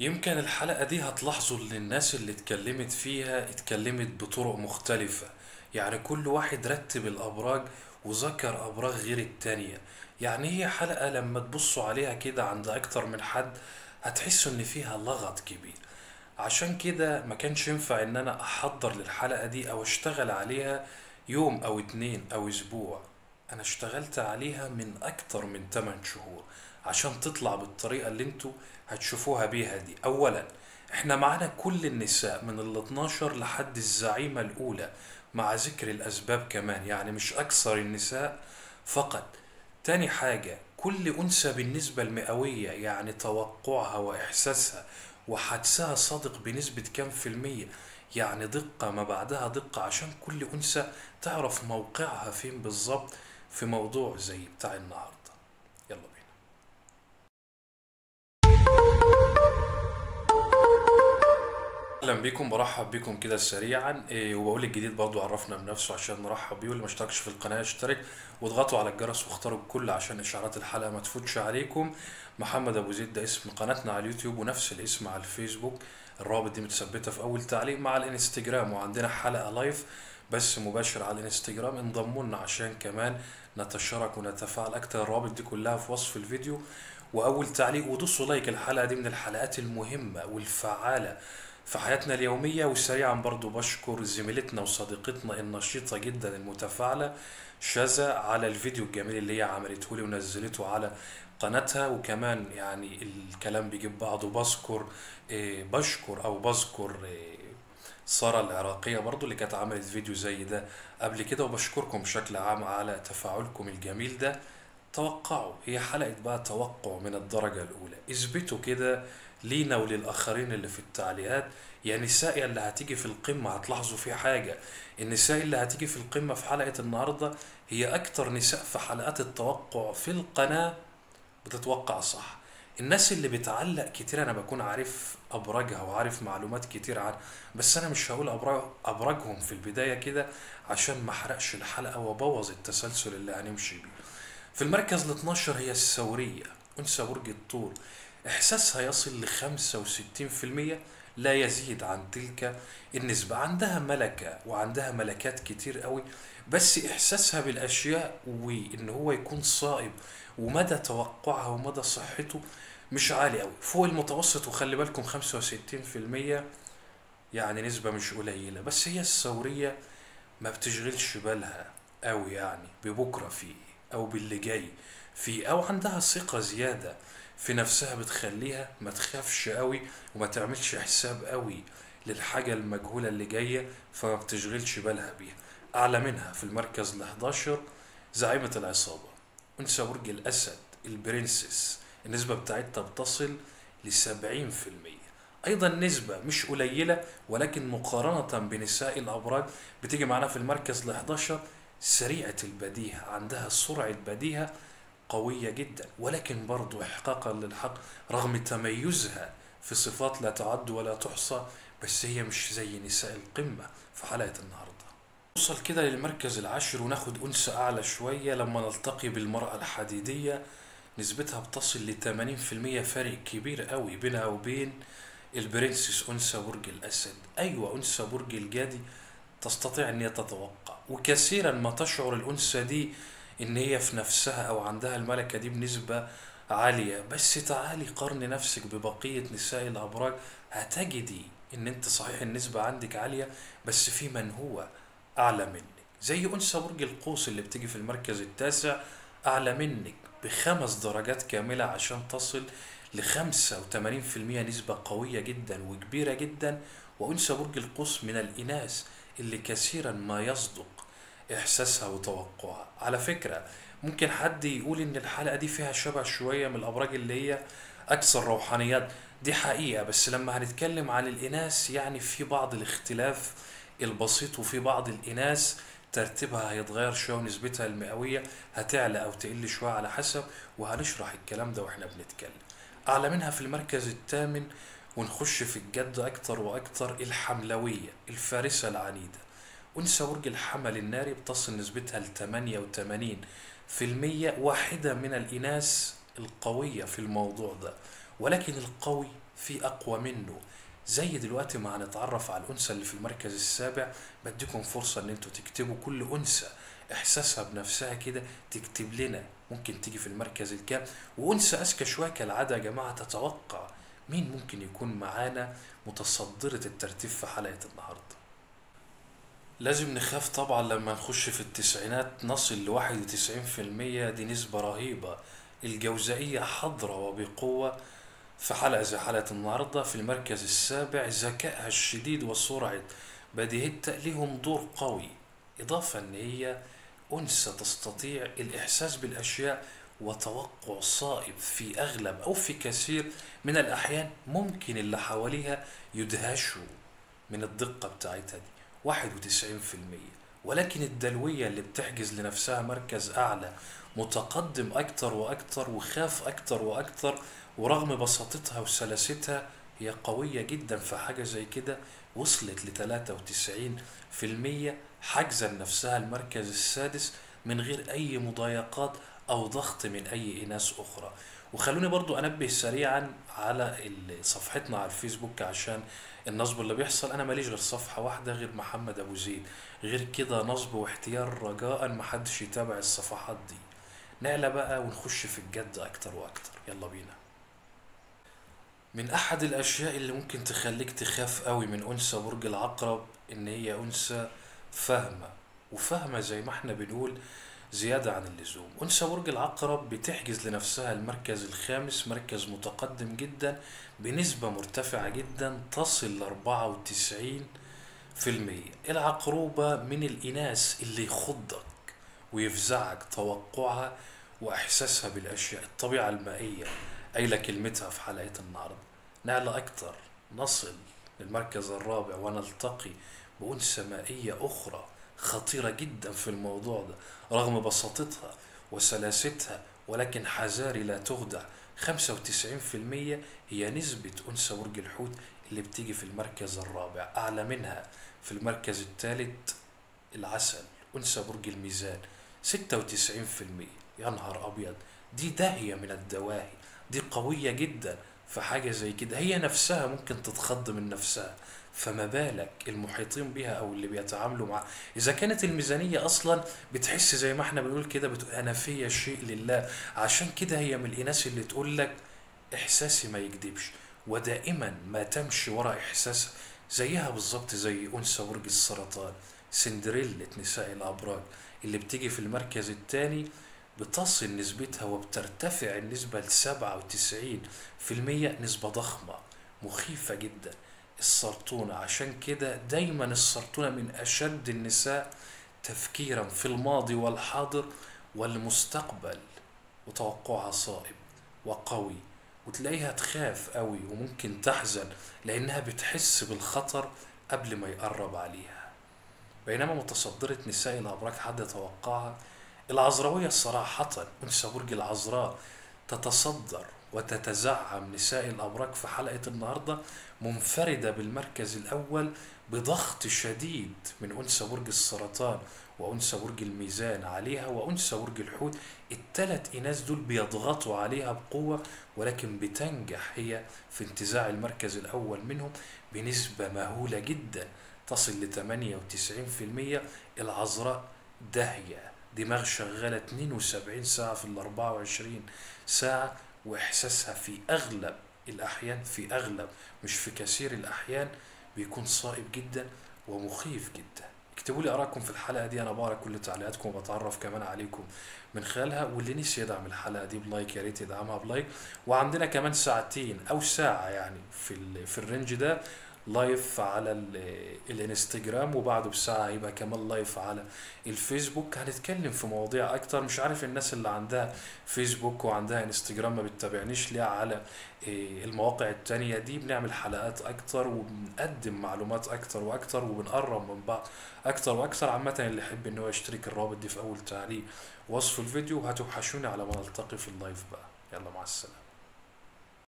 يمكن الحلقة دي هتلاحظوا ان الناس اللي اتكلمت فيها اتكلمت بطرق مختلفة يعني كل واحد رتب الأبراج وذكر أبراج غير التانية يعني هي حلقة لما تبصوا عليها كده عند أكتر من حد هتحسوا ان فيها لغط كبير عشان كده ما كانش ينفع ان انا احضر للحلقة دي او اشتغل عليها يوم او اتنين او اسبوع انا اشتغلت عليها من اكتر من 8 شهور عشان تطلع بالطريقة اللي انتوا هتشوفوها بيها دي اولا احنا معانا كل النساء من ال 12 لحد الزعيمة الاولى مع ذكر الاسباب كمان يعني مش اكثر النساء فقط تاني حاجة كل أنثى بالنسبة المئوية يعني توقعها وإحساسها وحدسها صادق بنسبة كام في المية يعني دقة ما بعدها دقة عشان كل أنثى تعرف موقعها فين بالظبط في موضوع زي بتاع النهاردة يلا بينا اهلا بيكم برحب بيكم كده سريعا إيه وبقول الجديد برضو عرفنا بنفسه عشان نرحب بيه واللي ما اشتركش في القناه يشترك واضغطوا على الجرس واختاروا الكل عشان اشعارات الحلقه ما تفوتش عليكم محمد ابو زيد ده اسم قناتنا على اليوتيوب ونفس الاسم على الفيسبوك الرابط دي متثبته في اول تعليق مع الانستجرام وعندنا حلقه لايف بس مباشر على الانستجرام انضموا لنا عشان كمان نتشارك ونتفاعل اكتر الروابط دي كلها في وصف الفيديو واول تعليق ودوسوا لايك الحلقه دي من الحلقات المهمه والفعاله في حياتنا اليومية وسريعا برضو بشكر زميلتنا وصديقتنا النشيطة جدا المتفاعلة شذا على الفيديو الجميل اللي هي عملته لي ونزلته على قناتها وكمان يعني الكلام بيجيب بعضه بذكر إيه بشكر او بذكر إيه سارة العراقية برضو اللي كانت عملت فيديو زي ده قبل كده وبشكركم بشكل عام على تفاعلكم الجميل ده توقعوا هي حلقة بقى توقع من الدرجة الأولى اثبتوا كده لينا وللآخرين اللي في التعليقات يا نساء اللي هتيجي في القمة هتلاحظوا في حاجة النساء اللي هتيجي في القمة في حلقة النهاردة هي أكتر نساء في حلقات التوقع في القناة بتتوقع صح الناس اللي بتعلق كتير انا بكون عارف ابراجها وعارف معلومات كتير عن بس انا مش هقول أبراج ابراجهم في البدايه كده عشان ما احرقش الحلقه وابوظ التسلسل اللي هنمشي بيه في المركز ال 12 هي الثوريه انثى برج الطول احساسها يصل ل 65% لا يزيد عن تلك النسبة عندها ملكة وعندها ملكات كتير قوي بس إحساسها بالأشياء وإن هو يكون صائب ومدى توقعها ومدى صحته مش عالي قوي فوق المتوسط وخلي بالكم 65% يعني نسبة مش قليلة بس هي الثورية ما بتشغلش بالها قوي يعني ببكرة فيه أو باللي جاي فيه أو عندها ثقة زيادة في نفسها بتخليها ما تخافش قوي وما تعملش حساب قوي للحاجة المجهولة اللي جاية فما بتشغلش بالها بيها أعلى منها في المركز ال 11 زعيمة العصابة أنثى برج الأسد البرنسس النسبة بتاعتها بتصل ل 70% أيضا نسبة مش قليلة ولكن مقارنة بنساء الأبراج بتيجي معانا في المركز ال 11 سريعة البديهة عندها سرعة بديهة قوية جدا ولكن برضو إحقاقا للحق رغم تميزها في صفات لا تعد ولا تحصى بس هي مش زي نساء القمة في حلقة النهاردة نوصل كده للمركز العاشر وناخد أنثى أعلى شوية لما نلتقي بالمرأة الحديدية نسبتها بتصل ل 80% فارق كبير قوي بينها وبين البرنسس أنثى برج الأسد أيوة أنثى برج الجدي تستطيع أن هي تتوقع وكثيرا ما تشعر الأنثى دي ان هي في نفسها او عندها الملكة دي بنسبة عالية بس تعالي قارني نفسك ببقية نساء الابراج هتجدي ان انت صحيح النسبة عندك عالية بس في من هو اعلى منك زي انثى برج القوس اللي بتيجي في المركز التاسع اعلى منك بخمس درجات كاملة عشان تصل لخمسة وتمانين في المية نسبة قوية جدا وكبيرة جدا وانثى برج القوس من الاناث اللي كثيرا ما يصدق احساسها وتوقعها على فكرة ممكن حد يقول ان الحلقة دي فيها شبه شوية من الابراج اللي هي اكثر روحانيات دي حقيقة بس لما هنتكلم عن الاناث يعني في بعض الاختلاف البسيط وفي بعض الاناث ترتيبها هيتغير شوية ونسبتها المئوية هتعلى او تقل شوية على حسب وهنشرح الكلام ده واحنا بنتكلم اعلى منها في المركز الثامن ونخش في الجد اكتر واكتر الحملوية الفارسة العنيدة أنثى برج الحمل الناري بتصل نسبتها ل 88 في المية واحدة من الإناث القوية في الموضوع ده ولكن القوي في اقوى منه زي دلوقتي ما هنتعرف على الانثى اللي في المركز السابع بديكم فرصه ان انتوا تكتبوا كل انثى احساسها بنفسها كده تكتب لنا ممكن تيجي في المركز الكام وانثى اذكى شويه كالعاده يا جماعه تتوقع مين ممكن يكون معانا متصدرة الترتيب في حلقة النهاردة لازم نخاف طبعا لما نخش في التسعينات نصل لواحد وتسعين في المية دي نسبة رهيبة الجوزائية حاضرة وبقوة في حلقة زي حلقة النهاردة في المركز السابع ذكائها الشديد وسرعة بديهتها ليهم دور قوي إضافة إن هي أنثى تستطيع الإحساس بالأشياء وتوقع صائب في أغلب أو في كثير من الأحيان ممكن اللي حواليها يدهشوا من الدقة بتاعتها دي واحد وتسعين في المية ولكن الدلوية اللي بتحجز لنفسها مركز أعلى متقدم أكتر وأكتر وخاف أكتر وأكتر ورغم بساطتها وسلاستها هي قوية جدا في حاجة زي كده وصلت لتلاتة وتسعين في المية حاجزة لنفسها المركز السادس من غير أي مضايقات أو ضغط من أي إناث أخرى وخلوني برضو أنبه سريعا على ال- صفحتنا على الفيسبوك عشان النصب اللي بيحصل أنا ماليش غير صفحة واحدة غير محمد أبو زيد غير كده نصب واحتيال رجاء محدش يتابع الصفحات دي نعلى بقى ونخش في الجد أكتر وأكتر يلا بينا من أحد الأشياء اللي ممكن تخليك تخاف قوي من أنثى برج العقرب إن هي أنثى فاهمة وفاهمة زي ما احنا بنقول زيادة عن اللزوم أنثى برج العقرب بتحجز لنفسها المركز الخامس مركز متقدم جدا بنسبة مرتفعة جدا تصل لأربعة وتسعين في المية العقروبة من الإناث اللي يخضك ويفزعك توقعها وإحساسها بالأشياء الطبيعة المائية قايلة كلمتها في حلقة النهاردة نعلى أكتر نصل للمركز الرابع ونلتقي بأنثى مائية أخرى خطيرة جدا في الموضوع ده رغم بساطتها وسلاستها ولكن حذاري لا تخدع 95% هي نسبة أنثى برج الحوت اللي بتيجي في المركز الرابع أعلى منها في المركز الثالث العسل أنثى برج الميزان 96% يا نهار أبيض دي داهية من الدواهي دي قوية جدا في حاجة زي كده هي نفسها ممكن تتخض من نفسها فما بالك المحيطين بها او اللي بيتعاملوا معها اذا كانت الميزانيه اصلا بتحس زي ما احنا بنقول كده بتقول انا فيا شيء لله عشان كده هي من الاناث اللي تقول لك احساسي ما يكذبش ودائما ما تمشي ورا احساسها زيها بالظبط زي انثى برج السرطان سندريلا نساء الابراج اللي بتيجي في المركز الثاني بتصل نسبتها وبترتفع النسبة لسبعة وتسعين في المية نسبة ضخمة مخيفة جدا السرطونة عشان كده دايما السرطونة من أشد النساء تفكيرا في الماضي والحاضر والمستقبل وتوقعها صائب وقوي وتلاقيها تخاف قوي وممكن تحزن لأنها بتحس بالخطر قبل ما يقرب عليها بينما متصدرة نساء الأبراج حد يتوقعها العذراوية صراحة أنثى برج العذراء تتصدر وتتزعم نساء الأبراج في حلقة النهاردة منفردة بالمركز الأول بضغط شديد من أنثى برج السرطان وأنثى برج الميزان عليها وأنثى برج الحوت التلات إناث دول بيضغطوا عليها بقوة ولكن بتنجح هي في انتزاع المركز الأول منهم بنسبة مهولة جدا تصل ل 98% العذراء داهية دماغ شغالة 72 ساعة في ال 24 ساعة وإحساسها في أغلب الأحيان في أغلب مش في كثير الأحيان بيكون صائب جدا ومخيف جدا اكتبوا لي آرائكم في الحلقة دي أنا بقرا كل تعليقاتكم وبتعرف كمان عليكم من خلالها واللي نسي يدعم الحلقة دي بلايك يا ريت يدعمها بلايك وعندنا كمان ساعتين أو ساعة يعني في ال- في الرينج ده لايف على ال- الانستجرام وبعده بساعة هيبقى كمان لايف على الفيسبوك هنتكلم في مواضيع اكتر مش عارف الناس اللي عندها فيسبوك وعندها انستجرام ما بتتابعنيش ليه على إيه، المواقع التانية دي بنعمل حلقات اكتر وبنقدم معلومات اكتر واكتر وبنقرب من بعض اكتر واكتر عامة اللي يحب ان هو يشترك الرابط دي في اول تعليق وصف الفيديو وهتوحشوني على ما نلتقي في اللايف بقى يلا مع السلامة